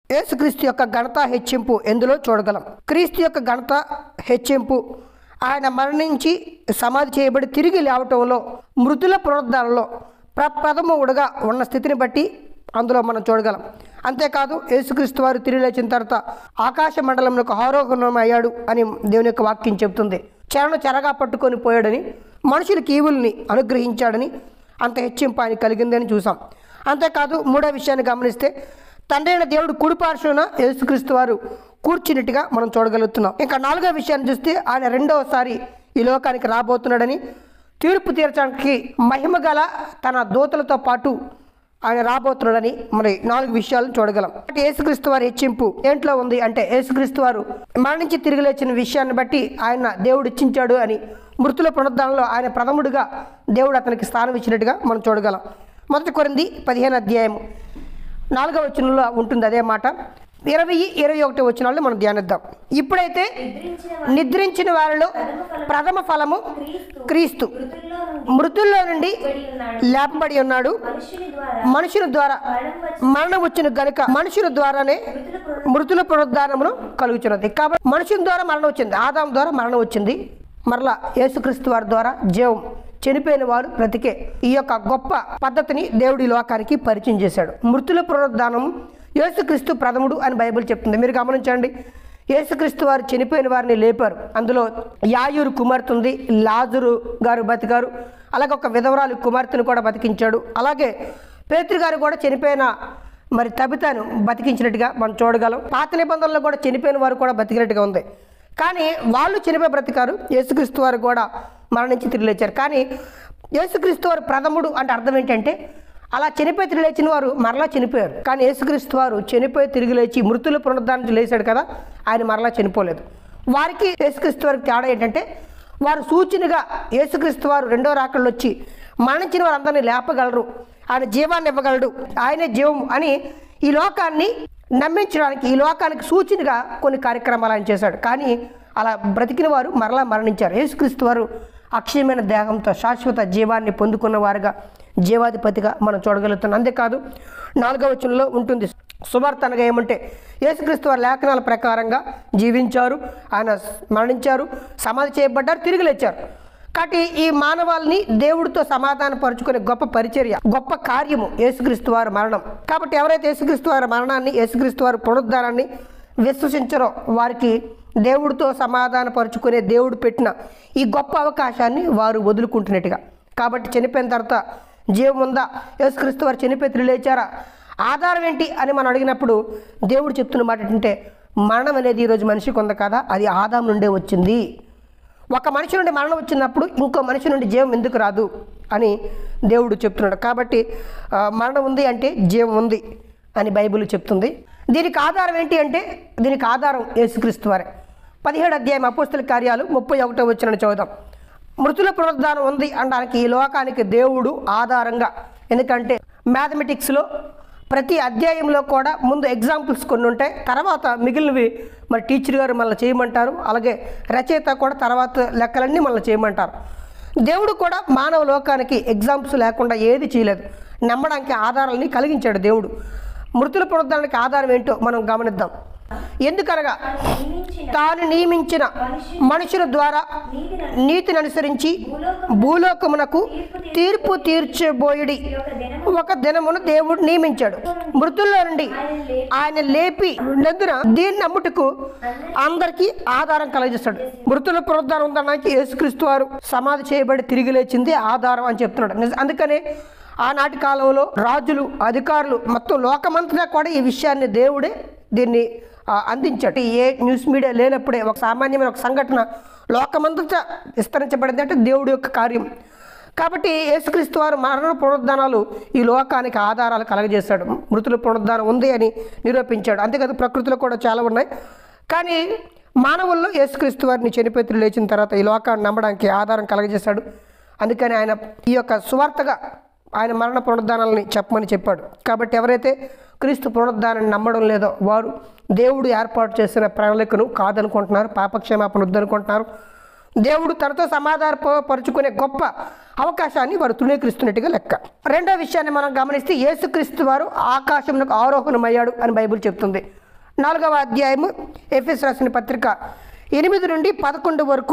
యేసుక్రీస్తు యొక్క ఘనత హెచ్చింపు ఎందులో చూడగలం క్రీస్తు యొక్క ఘనత హెచ్చింపు ఆయన మరణించి సమాధి చేయబడి తిరిగి లేవటంలో మృతుల పునరుద్ధానంలో ప్రప్రథముడుగా ఉన్న స్థితిని బట్టి అందులో మనం చూడగలం అంతేకాదు యేసుక్రీస్తు వారు తిరిగి లేచిన తర్వాత ఆకాశ మండలంలోకి ఆరోగ్యం అయ్యాడు అని దేవుని యొక్క వాక్యం చెబుతుంది చెరను చెరగా పట్టుకొని పోయాడని మనుషులకి ఈవుల్ని అనుగ్రహించాడని అంత హెచ్చింపు ఆయన కలిగిందని చూసాం అంతేకాదు మూడో విషయాన్ని గమనిస్తే తండ్రి అయిన దేవుడు కుడిపార్శ్వన యేసుక్రీస్తు వారు కూర్చున్నట్టుగా మనం చూడగలుగుతున్నాం ఇంకా నాలుగో విషయాన్ని చూస్తే ఆయన రెండవసారి ఈ లోకానికి రాబోతున్నాడని తీర్పు తీర్చడానికి మహిమ గల తన దూతలతో పాటు ఆయన రాబోతున్నాడని మరి నాలుగు విషయాలను చూడగలం అంటే యేసుక్రీస్తు వారి హెచ్చింపు ఏంట్లో ఉంది అంటే యేసుక్రీస్తు వారు మరణించి తిరిగి లేచిన విషయాన్ని బట్టి ఆయన దేవుడు ఇచ్చించాడు అని మృతుల పునరుద్ధానంలో ఆయన ప్రథముడిగా దేవుడు అతనికి స్థానం ఇచ్చినట్టుగా మనం చూడగలం మొదటి కొరింది పదిహేను అధ్యాయము నాలుగవ వచనంలో ఉంటుంది అదే మాట ఇరవై ఇరవై ఒకటి వచనాల్లో మనం ధ్యానిద్దాం ఇప్పుడైతే నిద్రించిన నిద్రించిన వారిలో ప్రథమ ఫలము క్రీస్తు మృతుల్లో నుండి మృతుల్లో నుండి పడి ఉన్నాడు లేపబడి ఉన్నాడు మనుషుని ద్వారా మనుషుల ద్వారా మరణం వచ్చి మరణం వచ్చిన గనుక మనుషుల ద్వారానే మృతుల పునరు- మృతుల పునరుద్ధానమును కలుగుతున్నది కాబట్టి మనుషుల ద్వారా మరణం వచ్చింది ఆదాం ద్వారా మరణం వచ్చింది మరలా యేసుక్రీస్తు వారి ద్వారా జీవం చనిపోయిన వారు బ్రతికే ఈ యొక్క గొప్ప పద్ధతిని దేవుడి లోకానికి పరిచయం చేశాడు మృతుల పునరుద్ధానం యేసుక్రీస్తు ప్రథముడు అని బైబిల్ చెప్తుంది మీరు గమనించండి యేసుక్రీస్తు వారు చనిపోయిన వారిని లేపారు అందులో యాయూరు కుమార్తె ఉంది లాజరు గారు బతికారు అలాగే ఒక విధవరాలు కుమార్తెను కూడా బతికించాడు అలాగే పేతృ గారు కూడా చనిపోయిన మరి తబితాను బతికించినట్టుగా మనం చూడగలం పాత నిబంధనలో కూడా చనిపోయిన వారు కూడా బతికినట్టుగా ఉంది కానీ వాళ్ళు చనిపోయి బ్రతికారు యేసుక్రీస్తు వారు కూడా మరణించి తిరిగి లేచారు కానీ యేసుక్రీస్తు వారు ప్రథముడు అంటే అర్థం ఏంటంటే అలా చనిపోయి తిరిగి లేచిన వారు మరలా చనిపోయారు కానీ యేసుక్రీస్తు వారు చనిపోయి తిరిగి లేచి మృతుల పునరుద్ధానం నుంచి లేచాడు కదా ఆయన మరలా చనిపోలేదు వారికి యేసుక్రీస్తు వారికి తేడా ఏంటంటే వారు సూచనగా యేసుక్రీస్తు వారు రెండో రాకళ్ళు వచ్చి మరణించిన వారందరినీ లేపగలరు ఆయన జీవాన్ని ఇవ్వగలడు ఆయనే జీవం అని ఈ లోకాన్ని నమ్మించడానికి ఈ లోకానికి సూచనగా కొన్ని కార్యక్రమాలు ఆయన చేశాడు కానీ అలా బ్రతికిన వారు మరలా మరణించారు యేసుక్రీస్తు వారు అక్షయమైన దేహంతో శాశ్వత జీవాన్ని పొందుకున్న వారుగా జీవాధిపతిగా మనం చూడగలుగుతున్నాం అంతేకాదు నాలుగవ వచనంలో ఉంటుంది సువార్త అనగా ఏమంటే యేసుక్రీస్తు వారి లేఖనాల ప్రకారంగా జీవించారు ఆయన మరణించారు సమాధి చేయబడ్డారు తిరిగి లేచారు కాబట్టి ఈ మానవాల్ని దేవుడితో సమాధానపరుచుకునే గొప్ప పరిచర్య గొప్ప కార్యము యేసుక్రీస్తు వారి మరణం కాబట్టి ఎవరైతే యేసుక్రీస్తు వారి మరణాన్ని యేసుక్రీస్తు వారి పునరుద్ధారాన్ని విశ్వసించరో వారికి దేవుడితో సమాధానపరుచుకునే దేవుడు పెట్టిన ఈ గొప్ప అవకాశాన్ని వారు వదులుకుంటున్నట్టుగా కాబట్టి చనిపోయిన తర్వాత జీవం ఉందా యేసుక్రీస్తు వారు చనిపోయి తిరిగి లేచారా ఆధారం ఏంటి అని మనం అడిగినప్పుడు దేవుడు చెప్తున్న మాట ఏంటంటే మరణం అనేది ఈరోజు మనిషికి ఉంది కదా అది ఆదాం నుండే వచ్చింది ఒక మనిషి నుండి మరణం వచ్చినప్పుడు ఇంకో మనిషి నుండి జీవం ఎందుకు రాదు అని దేవుడు చెప్తున్నాడు కాబట్టి ఆ, మరణం ఉంది అంటే జీవం ఉంది అని బైబిల్ చెప్తుంది దీనికి ఆధారం ఏంటి అంటే దీనికి ఆధారం యేసుక్రీస్తు వారే పదిహేడు అధ్యాయం అపోస్తుల కార్యాలు ముప్పై ఒకటో వచ్చిన చదువుదాం మృతుల పునరుద్ధానం ఉంది అనడానికి ఈ లోకానికి దేవుడు ఆధారంగా ఎందుకంటే మ్యాథమెటిక్స్లో ప్రతి అధ్యాయంలో కూడా ముందు ఎగ్జాంపుల్స్ కొన్ని ఉంటాయి తర్వాత మిగిలినవి మరి టీచర్ గారు మళ్ళీ చేయమంటారు అలాగే రచయిత కూడా తర్వాత లెక్కలన్నీ మళ్ళీ చేయమంటారు దేవుడు కూడా మానవ లోకానికి ఎగ్జాంపుల్స్ లేకుండా ఏది చేయలేదు నమ్మడానికి ఆధారాలని కలిగించాడు దేవుడు మృతుల పునరుద్ధానికి ఆధారం ఏంటో మనం గమనిద్దాం ఎందుకనగా నియమించిన తాను నియమించిన మనుషుల ద్వారా నీతిని నీతిని అనుసరించి భూలోకమునకు తీర్పు తీర్చబోయిడి ఒక దినము ఒక దినమును దేవుడు నియమించాడు మృతుల్లో నుండి ఆయన లేపి నందున దీన్ని నమ్ముటకు అందరికీ ఆధారం కలగజేస్తాడు మృతుల పునరుద్ధానం ఉందనడానికి యేసుక్రీస్తు వారు సమాధి చేయబడి తిరిగి లేచింది ఆధారం అని చెప్తున్నాడు నిజ- అందుకనే ఆనాటి కాలంలో రాజులు అధికారులు మొత్తం లోకమంతటా కూడా ఈ విషయాన్ని దేవుడే దీన్ని ఆ, అందించాడు ఏ న్యూస్ మీడియా లేనప్పుడే ఒక సామాన్యమైన ఒక సంఘటన లోకమంతటా విస్తరించబడింది అంటే దేవుడి యొక్క కార్యం కాబట్టి యేసుక్రీస్తు వారు మరణ పునరుద్ధానాలు ఈ లోకానికి ఆధారాలు కలగజేశాడు మృతుల పునరుద్ధానం ఉంది అని నిరూపించాడు అంతేకాదు ప్రకృతిలో కూడా చాలా ఉన్నాయి కానీ మానవుల్లో యేసుక్రీస్తు వారిని చనిపోయి లేచిన తర్వాత ఈ లోకాన్ని నమ్మడానికి ఆధారం కలగజేశాడు అందుకని ఆయన ఈ యొక్క సువార్తగా ఆయన మరణ పునరుద్ధానాలని చెప్పమని చెప్పాడు కాబట్టి ఎవరైతే క్రీస్తు పునరుద్ధానాన్ని నమ్మడం లేదో వారు దేవుడు ఏర్పాటు చేసిన ప్రణాళికను కాదనుకుంటున్నారు పాపక్షేమాపణ వద్దనుకుంటున్నారు దేవుడు తనతో సమాధాన పరుచుకునే గొప్ప అవకాశాన్ని వారు తృణీకరిస్తున్నట్టుగా లెక్క రెండో విషయాన్ని మనం గమనిస్తే యేసుక్రీస్తు వారు ఆకాశంలో ఆరోహణమయ్యాడు అని బైబిల్ చెప్తుంది నాలుగవ అధ్యాయము ఎఫ్ఎస్ రాసిన పత్రిక ఎనిమిది నుండి పదకొండు వరకు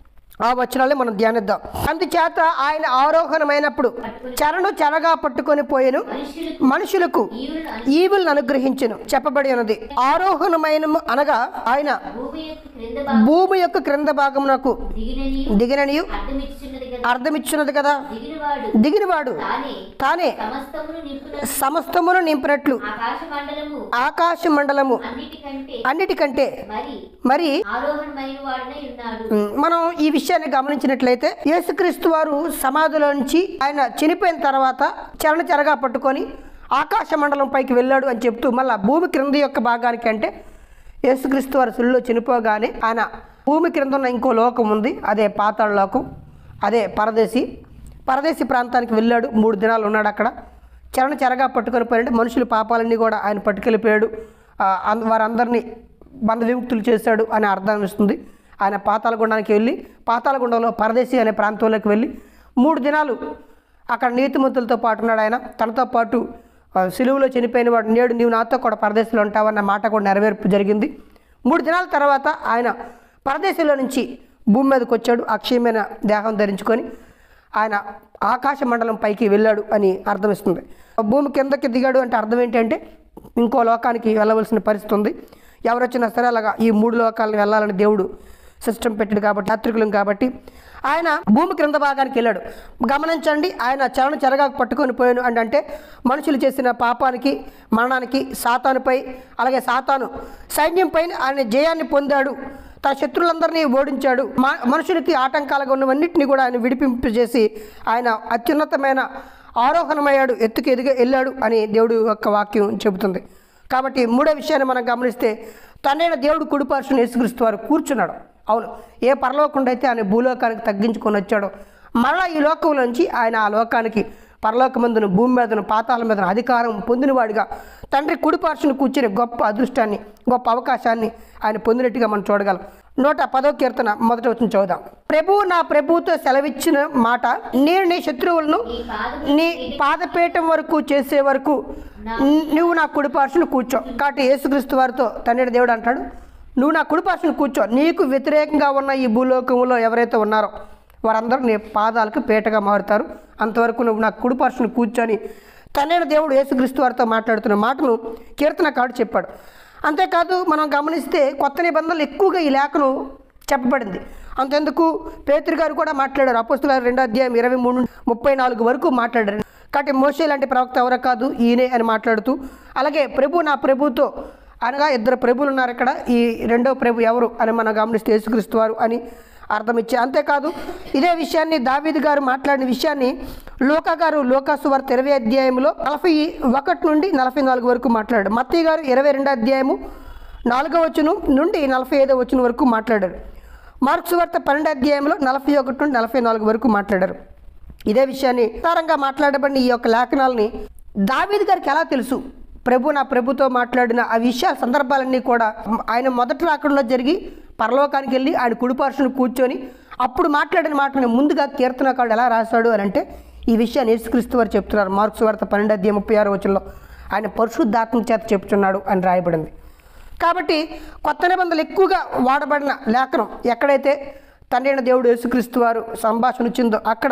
ఆ వచనాలే మనం ధ్యానిద్దాం అందుచేత ఆయన ఆరోహణమైనప్పుడు చెరను చెరగా పట్టుకొని పోయెను మనుషులకు మనుషులకు ఈవులను అను- ఈవులను అనుగ్రహించును చెప్పబడి ఉన్నది ఆరోహణమైన అనగా ఆయన భూమి యొక్క క్రింద భాగం భూమి యొక్క క్రింద భాగమునకు దిగినని దిగిననియు అర్థమిచ్చున్నది కదా అర్థమిచ్చినది కదా దిగినవాడు దిగినవాడు తానే తానే సమస్తమును నింపున సమస్తమును నింపినట్లు ఆకాశ మండలము ఆకాశ మండలము అన్నిటికంటే అన్నిటికంటే మరి మరి ఆరోహణమైన వాడనై ఉన్నాడు ఉమ్, మనం ఈ విషయాన్ని గమనించినట్లయితే యేసుక్రీస్తు వారు సమాధిలో నుంచి ఆయన చనిపోయిన తర్వాత చరణ చెరగా పట్టుకొని ఆకాశ మండలం పైకి వెళ్ళాడు అని చెప్తూ మళ్ళీ భూమి క్రింద యొక్క భాగానికి అంటే యేసుక్రీస్తు వారు సుల్లో చనిపోగానే ఆయన భూమి క్రింద ఉన్న ఇంకో లోకం ఉంది అదే పాతాళ లోకం అదే పరదేశి పరదేశి ప్రాంతానికి వెళ్ళాడు మూడు దినాలు ఉన్నాడు అక్కడ చరణ చెరగా పట్టుకొని పోయాడు మనుషుల పాపాలన్నీ కూడా ఆయన పట్టుకెళ్ళిపోయాడు ఆ, అంద- వారందరినీ బంధ విముక్తులు చేశాడు అని అర్థం ఇస్తుంది ఆయన పాతాళగుండానికి వెళ్ళి పాతాళగుండంలో పరదేశి అనే ప్రాంతంలోకి వెళ్ళి మూడు దినాలు అక్కడ నీతిమంతులతో పాటు ఉన్నాడు ఆయన తనతో పాటు ఆ, సిలువలో చనిపోయిన వాడు నేడు నీవు నాతో కూడా పరదేశంలో ఉంటావన్న మాట కూడా నెరవేర్పు జరిగింది మూడు దినాల తర్వాత ఆయన పరదేశంలో నుంచి భూమి మీదకి వచ్చాడు అక్షయమైన దేహం ధరించుకొని ఆయన ఆకాశ మండలం పైకి వెళ్ళాడు అని అర్థమిస్తుంది భూమి కిందకి దిగాడు అంటే అర్థం ఏంటంటే ఇంకో లోకానికి వెళ్ళవలసిన పరిస్థితి ఉంది ఎవరు వచ్చినా సరే అలాగా ఈ మూడు లోకాలను వెళ్ళాలని దేవుడు సిస్టమ్ పెట్టాడు కాబట్టి యాత్రికులం కాబట్టి ఆయన భూమి క్రింద భాగానికి వెళ్ళాడు గమనించండి ఆయన చరణ చెరగా పట్టుకొని పోయాను అని అంటే మనుషులు చేసిన పాపానికి మరణానికి సాతానుపై అలాగే సాతాను సైన్యంపై ఆయన జయాన్ని పొందాడు తన శత్రులందరినీ ఓడించాడు మా- మనుషులకి ఆటంకాలుగా ఉన్నవన్నింటినీ కూడా ఆయన విడిపింపు చేసి ఆయన అత్యున్నతమైన ఆరోహణమయ్యాడు ఎత్తుకు ఎదిగి వెళ్ళాడు అని దేవుడు యొక్క వాక్యం చెబుతుంది కాబట్టి మూడో విషయాన్ని మనం గమనిస్తే తనైన దేవుడు కుడిపార్శ్వని యేసుక్రీస్తు వారు కూర్చున్నాడు అవును ఏ పరలోకుండా అయితే ఆయన భూలోకానికి తగ్గించుకొని వచ్చాడో మరలా ఈ లోకం నుంచి ఆయన ఆ లోకానికి పరలోకమందును భూమి మీదను పాతాల మీదను అధికారం పొందినవాడిగా తండ్రి కుడిపార్శ్వను కూర్చునే గొప్ప అదృష్టాన్ని గొప్ప అవకాశాన్ని ఆయన పొందినట్టుగా మనం చూడగలం నూట పదో కీర్తన మొదట వచ్చిన చదువుదాం ప్రభు నా ప్రభువుతో సెలవిచ్చిన మాట నేను నీ శత్రువులను నీ పాదము నీ పాదపీఠం వరకు చేసే వరకు న్- నువ్వు నా కుడిపార్శ్వను కూర్చో కాబట్టి యేసుక్రీస్తు వారితో తండ్రి దేవుడు అంటాడు నువ్వు నా కుడిపార్శ్వను కూర్చో నీకు వ్యతిరేకంగా ఉన్న ఈ భూలోకంలో ఎవరైతే ఉన్నారో వారందరూ నీ పాదాలకు పీటగా మారుతారు అంతవరకు నువ్వు నా కుడిపార్శ్వను కూర్చొని తండ్రి దేవుడు యేసుక్రీస్తు వారితో మాట్లాడుతున్న మాటను కీర్తనకాడు చెప్పాడు అంతేకాదు మనం గమనిస్తే కొత్త నిబంధనలు ఎక్కువగా ఈ లేఖను చెప్పబడింది అంతెందుకు పేతురు గారు కూడా మాట్లాడారు అపోస్తుల రెండో అధ్యాయం ఇరవై మూడు నుండి ముప్పై నాలుగు వరకు మాట్లాడారు కాబట్టి మోషే లాంటి ప్రవక్త ఎవరో కాదు ఈయనే అని మాట్లాడుతూ అలాగే ప్రభు నా ప్రభుతో అనగా ఇద్దరు ప్రభులు ఉన్నారు ఇక్కడ ఈ రెండో ప్రభు ఎవరు అని మనం గమనిస్తే యేసుక్రీస్తు వారు అని అర్థం ఇచ్చే అంతేకాదు ఇదే విషయాన్ని దావీద్ గారు మాట్లాడిన విషయాన్ని లోకా గారు లోకాసు వార్త ఇరవై అధ్యాయంలో నలభై ఒకటి నుండి నలభై నాలుగు వరకు మాట్లాడాడు మత్తయ్య గారు ఇరవై రెండో అధ్యాయము నాలుగో వచనం నుండి నలభై ఐదో వచనం వరకు మాట్లాడారు మార్క్స్ వార్త పన్నెండు అధ్యాయంలో నలభై ఒకటి నుండి నలభై నాలుగు వరకు మాట్లాడారు ఇదే విషయాన్ని విస్తారంగా మాట్లాడబడిన ఈ యొక్క లేఖనాలని దావీద్ గారికి ఎలా తెలుసు ప్రభు నా ప్రభుతో మాట్లాడిన ఆ విషయ సందర్భాలన్నీ కూడా ఆయన మొదటి రాకడంలో జరిగి పరలోకానికి వెళ్ళి ఆయన కుడిపార్శ్వను కూర్చొని అప్పుడు మాట్లాడిన మాటని ముందుగా కీర్తనకాడు ఎలా రాశాడు అని అంటే ఈ విషయాన్ని యేసుక్రీస్తు వారు చెప్తున్నారు మార్క్స్ వార్త పన్నెండు అధ్యాయం ముప్పై ఆరు వచనంలో ఆయన పరిశుద్ధాత్మ చేత చెప్తున్నాడు అని రాయబడింది కాబట్టి కొత్త నిబంధనలు ఎక్కువగా వాడబడిన లేఖనం ఎక్కడైతే తండ్రి అయిన దేవుడు యేసుక్రీస్తు వారు సంభాషణ వచ్చిందో అక్కడ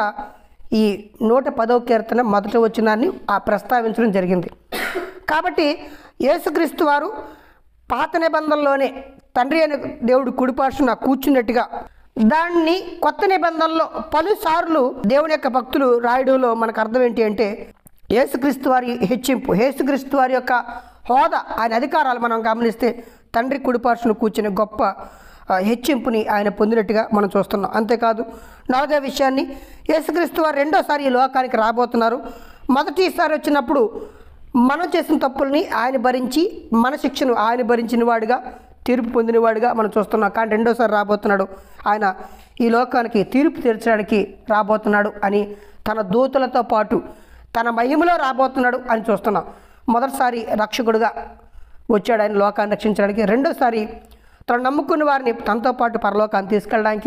ఈ నూట పదవ కీర్తన మొదట వచ్చినాన్ని ఆ ప్రస్తావించడం జరిగింది కాబట్టి యేసుక్రీస్తు వారు పాత నిబంధనలోనే తండ్రి అయిన దేవుడు కుడిపార్శ్వన కూర్చున్నట్టుగా దాన్ని కొత్త నిబంధనలో పలుసార్లు దేవుని యొక్క భక్తులు రాయడంలో మనకు అర్థం ఏంటి అంటే యేసుక్రీస్తు వారి హెచ్చింపు యేసుక్రీస్తు వారి యొక్క హోదా ఆయన అధికారాలు మనం గమనిస్తే తండ్రి కుడిపార్శ్వను కూర్చునే గొప్ప ఆ, హెచ్చింపుని ఆయన పొందినట్టుగా మనం చూస్తున్నాం అంతేకాదు నాలుగో విషయాన్ని యేసుక్రీస్తు వారు రెండోసారి ఈ లోకానికి రాబోతున్నారు మొదటిసారి వచ్చినప్పుడు మనం చేసిన తప్పుల్ని ఆయన భరించి మన శిక్షను ఆయన భరించిన వాడిగా తీర్పు పొందినవాడిగా మనం చూస్తున్నాం కానీ రెండోసారి రాబోతున్నాడు ఆయన ఈ లోకానికి తీర్పు తీర్చడానికి రాబోతున్నాడు అని తన దూతలతో పాటు తన మహిమలో రాబోతున్నాడు అని చూస్తున్నాం మొదటిసారి రక్షకుడుగా వచ్చాడు ఆయన లోకాన్ని రక్షించడానికి రెండోసారి తను నమ్ముకున్న వారిని తనతో పాటు పరలోకాన్ని తీసుకెళ్ళడానికి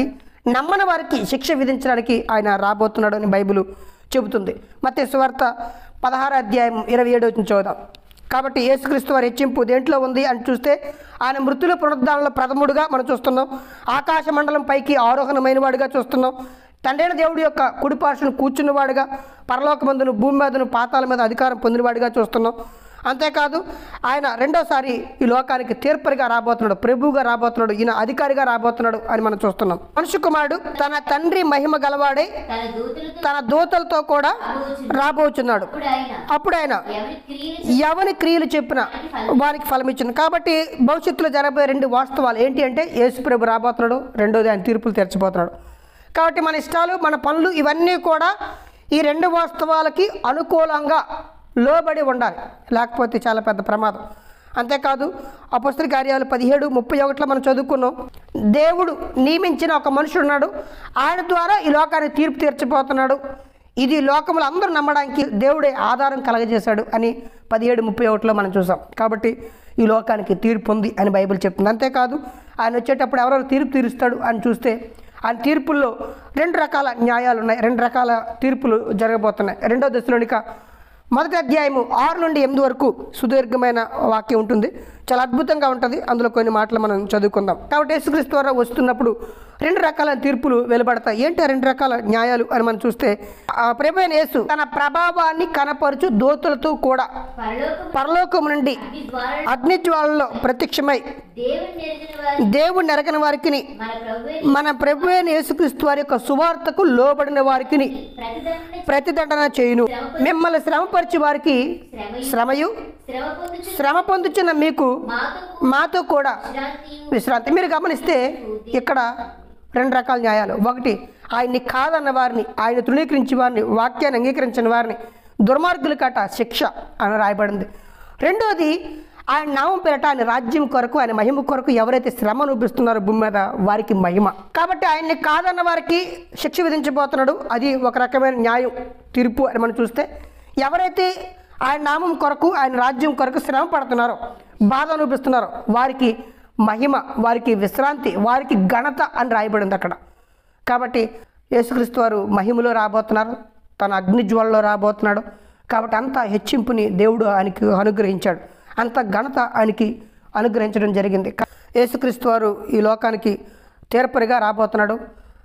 నమ్మని వారికి శిక్ష విధించడానికి ఆయన రాబోతున్నాడు అని బైబిల్ చెబుతుంది ಮತ್ತೆ సువార్త పదహారు అధ్యాయం ఇరవై ఏడు వచ్చిన చూద్దాం కాబట్టి యేసుక్రీస్తు వారి హెచ్చింపు దేంట్లో ఉంది అని చూస్తే ఆయన మృతుల పునరుద్ధానంలో ప్రథముడుగా మనం చూస్తున్నాం ఆకాశ మండలం పైకి ఆరోహణమైన వాడిగా చూస్తున్నాం తండ్రైన దేవుడి యొక్క కుడిపార్శ్వను కూర్చున్నవాడుగా పరలోకమందును భూమి మీదను పాతాల మీద అధికారం పొందినవాడిగా చూస్తున్నాం అంతేకాదు ఆయన రెండోసారి ఈ లోకానికి తీర్పరిగా రాబోతున్నాడు ప్రభువుగా రాబోతున్నాడు ఈయన అధికారిగా రాబోతున్నాడు అని మనం చూస్తున్నాం మనుషు కుమారుడు తన తండ్రి మహిమ గలవాడే తన దూతలతో తన దూతలతో కూడా రాబోచున్నాడు అప్పుడు ఆయన అప్పుడు ఆయన ఎవరి క్రియలు ఎవని క్రియలు చెప్పిన వారికి ఫలం ఇచ్చింది కాబట్టి భవిష్యత్తులో జరగబోయే రెండు వాస్తవాలు ఏంటి అంటే యేసు ప్రభు రాబోతున్నాడు రెండోది ఆయన తీర్పులు తెరచిపోతున్నాడు కాబట్టి మన ఇష్టాలు మన పనులు ఇవన్నీ కూడా ఈ రెండు వాస్తవాలకి అనుకూలంగా లోబడి ఉండాలి లేకపోతే చాలా పెద్ద ప్రమాదం అంతేకాదు అపస్తుల కార్యాలు పదిహేడు ముప్పై ఒకటిలో మనం చదువుకున్నాం దేవుడు నియమించిన ఒక మనుషుడు ఉన్నాడు ఆయన ద్వారా ఈ లోకానికి తీర్పు తీర్చిపోతున్నాడు ఇది లోకములు అందరూ నమ్మడానికి దేవుడే ఆధారం కలగజేశాడు అని పదిహేడు ముప్పై ఒకటిలో మనం చూసాం కాబట్టి ఈ లోకానికి తీర్పు ఉంది అని బైబిల్ చెప్తుంది అంతేకాదు ఆయన వచ్చేటప్పుడు ఎవరెవరు తీర్పు తీరుస్తాడు అని చూస్తే ఆయన తీర్పుల్లో రెండు రకాల న్యాయాలు ఉన్నాయి రెండు రకాల తీర్పులు జరగబోతున్నాయి రెండో దశలోనిక మొదటి అధ్యాయము ఆరు నుండి ఎనిమిది వరకు సుదీర్ఘమైన వాక్యం ఉంటుంది చాలా అద్భుతంగా ఉంటుంది అందులో కొన్ని మాటలు మనం చదువుకుందాం కాబట్టి యేసుక్రీస్తు ద్వారా వస్తున్నప్పుడు రెండు రకాల తీర్పులు వెలువడతాయి ఏంటి ఆ రెండు రకాల న్యాయాలు అని మనం చూస్తే ఆ ప్రభు అయిన యేసు తన ప్రభావాన్ని కనపరుచు దోతులతో కూడా పరలోకము పరలోకము నుండి అగ్ని ద్వారా అగ్నిజ్వాలలో ప్రత్యక్షమై దేవుని నెరిగిన వారి దేవుడు నెరగని వారికి మన ప్రభువే మన ప్రభు అయిన యేసుక్రీస్తు వారి యొక్క సువార్తకు లోబడిన వారికి ప్రతిదండన ప్రతిదండన చేయును మిమ్మల్ని శ్రమపరిచి వారికి శ్రమయు శ్రమయు శ్రమ పొందుచు శ్రమ పొందుచున్న మీకు మాతో మాతో కూడా విశ్రాంతియు విశ్రాంతి మీరు గమనిస్తే ఇక్కడ రెండు రకాల న్యాయాలు ఒకటి ఆయన్ని కాదన్న వారిని ఆయన తృణీకరించి వారిని వాక్యాన్ని అంగీకరించిన వారిని దుర్మార్గులు కట శిక్ష అని రాయబడింది రెండోది ఆయన నామం పేరట ఆయన రాజ్యం కొరకు ఆయన మహిమ కొరకు ఎవరైతే శ్రమ అనుభవిస్తున్నారో భూమి మీద వారికి మహిమ కాబట్టి ఆయన్ని కాదన్న వారికి శిక్ష విధించబోతున్నాడు అది ఒక రకమైన న్యాయం తీర్పు అని మనం చూస్తే ఎవరైతే ఆయన నామం కొరకు ఆయన రాజ్యం కొరకు శ్రమ పడుతున్నారో బాధ అనుభవిస్తున్నారో వారికి మహిమ వారికి విశ్రాంతి వారికి ఘనత అని రాయబడింది అక్కడ కాబట్టి యేసుక్రీస్తు వారు మహిమలో రాబోతున్నారు తన అగ్నిజ్వాలలో రాబోతున్నాడు కాబట్టి అంత హెచ్చింపుని దేవుడు ఆయనకి అనుగ్రహించాడు అంత ఘనత ఆయనకి అనుగ్రహించడం జరిగింది కా- యేసుక్రీస్తు వారు ఈ లోకానికి తీర్పరిగా రాబోతున్నాడు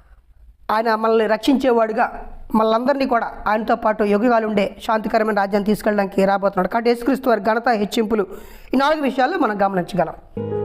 ఆయన మనల్ని రక్షించేవాడుగా మనందరినీ కూడా ఆయనతో పాటు యుగాలు ఉండే శాంతికరమైన రాజ్యాన్ని తీసుకెళ్ళడానికి రాబోతున్నాడు కాబట్టి యేసుక్రీస్తు వారి ఘనత హెచ్చింపులు ఈ నాలుగు విషయాల్లో మనం గమనించగలం